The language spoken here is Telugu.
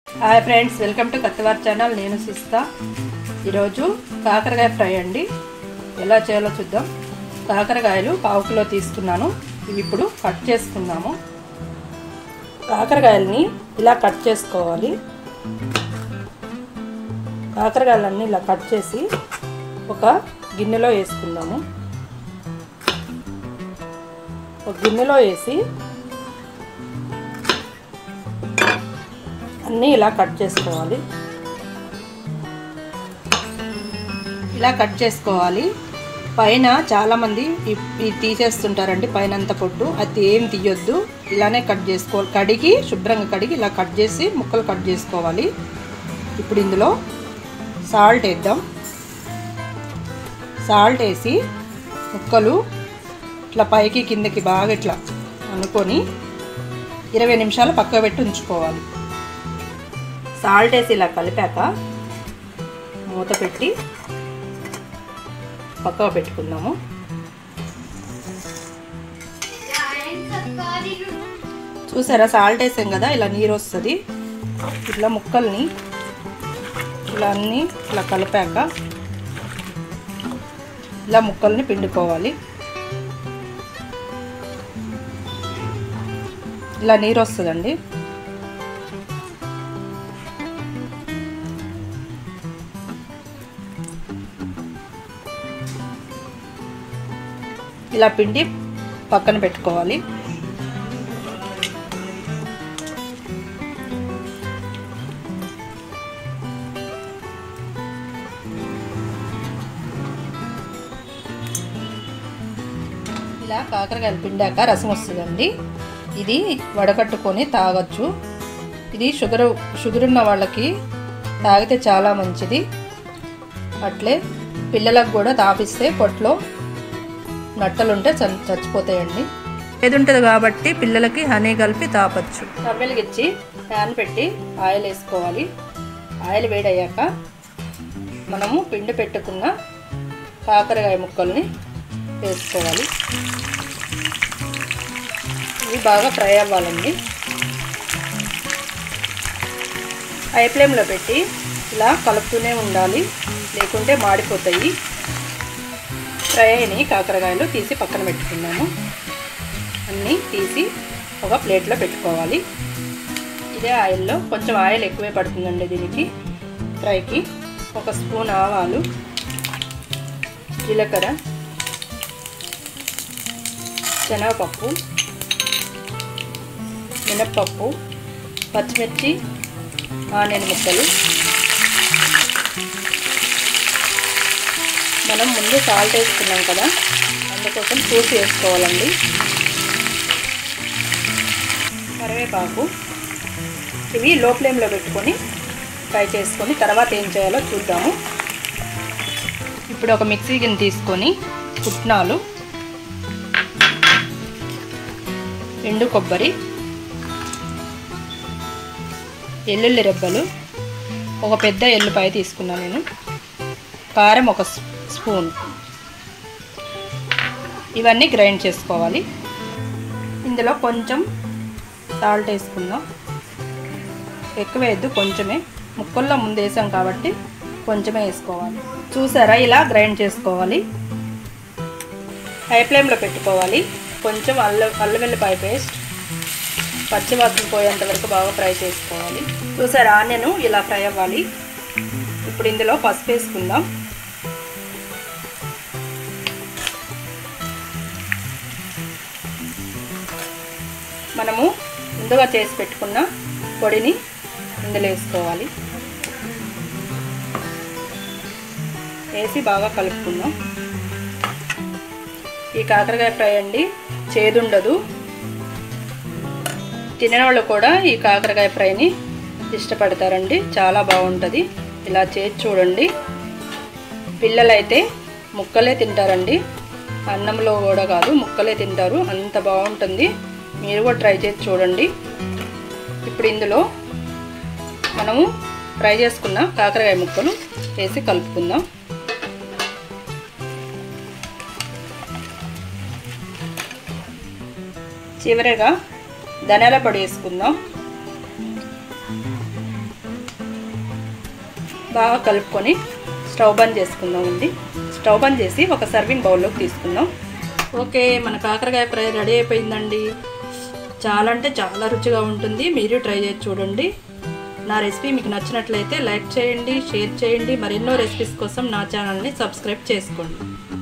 hi friends welcome to Kattivar channel నేను సిస్తా ఈరోజు కాకరకాయ ఫ్రై అండి ఎలా చేయాలో చూద్దాం కాకరకాయలు పావు కిలో తీసుకున్నాను ఇవి ఇప్పుడు కట్ చేసుకుందాము కాకరకాయలని ఇలా కట్ చేసుకోవాలి కాకరకాయలన్నీ ఇలా కట్ చేసి ఒక గిన్నెలో వేసుకుందాము ఒక గిన్నెలో వేసి అన్నీ ఇలా కట్ చేసుకోవాలి ఇలా కట్ చేసుకోవాలి పైన చాలామంది ఇది తీసేస్తుంటారండి పైన అంత పొట్టు అది ఏం తీయొద్దు ఇలానే కట్ చేసుకోవాలి కడిగి శుభ్రంగా కడిగి ఇలా కట్ చేసి ముక్కలు కట్ చేసుకోవాలి ఇప్పుడు ఇందులో సాల్ట్ వేద్దాం సాల్ట్ వేసి ముక్కలు ఇట్లా పైకి కిందకి బాగా ఇట్లా అనుకొని ఇరవై నిమిషాలు పక్క పెట్టి ఉంచుకోవాలి సాల్ట్ వేసి ఇలా కలిపాక మూత పెట్టి పక్కకు పెట్టుకుందాము చూసారా సాల్ట్ వేసాం కదా ఇలా నీరు వస్తుంది ఇట్లా ముక్కల్ని ఇలా అన్నీ ఇట్లా కలిపాక ఇలా ముక్కల్ని పిండుకోవాలి ఇలా నీరు వస్తుందండి ఇలా పిండి పక్కన పెట్టుకోవాలి ఇలా కాకరకాయలు పిండాక రసం వస్తుందండి ఇది వడకట్టుకొని తాగొచ్చు ఇది షుగర్ షుగర్ ఉన్న వాళ్ళకి తాగితే చాలా మంచిది అట్లే పిల్లలకు కూడా తాపిస్తే పొట్లో నట్టలు ఉంటే చచ్చిపోతాయండి ఏది ఉంటుంది కాబట్టి పిల్లలకి హనీ కలిపి తాపచ్చు వెలిగించి ప్యాన్ పెట్టి ఆయిల్ వేసుకోవాలి ఆయిల్ వేడయ్యాక మనము పిండి పెట్టుకున్న కాకరకాయ ముక్కల్ని వేసుకోవాలి ఇవి బాగా ఫ్రై అవ్వాలండి హై ఫ్లేమ్లో పెట్టి ఇలా కలుపుతూనే ఉండాలి లేకుంటే మాడిపోతాయి ఫ్రై అయినాయి కాకరకాయలు తీసి పక్కన పెట్టుకున్నాము అన్నీ తీసి ఒక ప్లేట్లో పెట్టుకోవాలి ఇదే ఆయిల్లో కొంచెం ఆయిల్ ఎక్కువే పడుతుందండి దీనికి ఫ్రైకి ఒక స్పూన్ ఆవాలు జీలకర్ర శనగపప్పు మినప్పప్పు పచ్చిమిర్చి ఆనియన్ ముక్కలు మనం ముందు సాల్ట్ వేసుకున్నాం కదా అందుకోసం చూసి వేసుకోవాలండి కరివేపాకు ఇవి లో ఫ్లేమ్లో పెట్టుకొని ఫ్రై చేసుకొని తర్వాత ఏం చేయాలో చూద్దాము ఇప్పుడు ఒక మిక్సీ గిన్నె తీసుకొని పుట్నాలు ఎండు కొబ్బరి ఎల్లుల్లి రెబ్బలు ఒక పెద్ద ఎల్లుపాయ తీసుకున్నాను నేను కారం ఒక స్పూన్ ఇవన్నీ గ్రైండ్ చేసుకోవాలి ఇందులో కొంచెం సాల్ట్ వేసుకుందాం ఎక్కువ వేయద్దు కొంచెమే ముక్కల్లో ముందు వేసాం కాబట్టి కొంచెమే వేసుకోవాలి చూసారా ఇలా గ్రైండ్ చేసుకోవాలి హై ఫ్లేమ్లో పెట్టుకోవాలి కొంచెం అల్లం అల్లం వెల్లిపాయ పేస్ట్ పచ్చివాసన పోయేంత వరకు బాగా ఫ్రై చేసుకోవాలి చూసారా ఆనియన్ ఇలా ఫ్రై అవ్వాలి ఇప్పుడు ఇందులో పసుపు వేసుకుందాం మనము ముందుగా చేసి పెట్టుకున్న పొడిని ఇందులో వేసుకోవాలి వేసి బాగా కలుపుకుందాం ఈ కాకరకాయ ఫ్రై అండి చేదుండదు తినేవాళ్ళు కూడా ఈ కాకరకాయ ఫ్రైని ఇష్టపడతారండి చాలా బాగుంటుంది ఇలా చేసి చూడండి పిల్లలైతే ముక్కలే తింటారండి అన్నంలో కూడా కాదు ముక్కలే తింటారు అంత బాగుంటుంది మీరు కూడా ట్రై చేసి చూడండి ఇప్పుడు ఇందులో మనము ఫ్రై చేసుకున్న కాకరకాయ ముక్కలు వేసి కలుపుకుందాం చివరిగా ధనియాల పొడి వేసుకుందాం బాగా కలుపుకొని స్టవ్ బంద్ చేసుకుందామండి స్టవ్ బంద్ చేసి ఒక సర్వింగ్ బౌల్లోకి తీసుకుందాం ఓకే మన కాకరకాయ ఫ్రై రెడీ అయిపోయిందండి చాలా అంటే చాలా రుచిగా ఉంటుంది మీరు ట్రై చేసి చూడండి నా రెసిపీ మీకు నచ్చినట్లయితే లైక్ చేయండి షేర్ చేయండి మరెన్నో రెసిపీస్ కోసం నా ఛానల్ని సబ్స్క్రైబ్ చేసుకోండి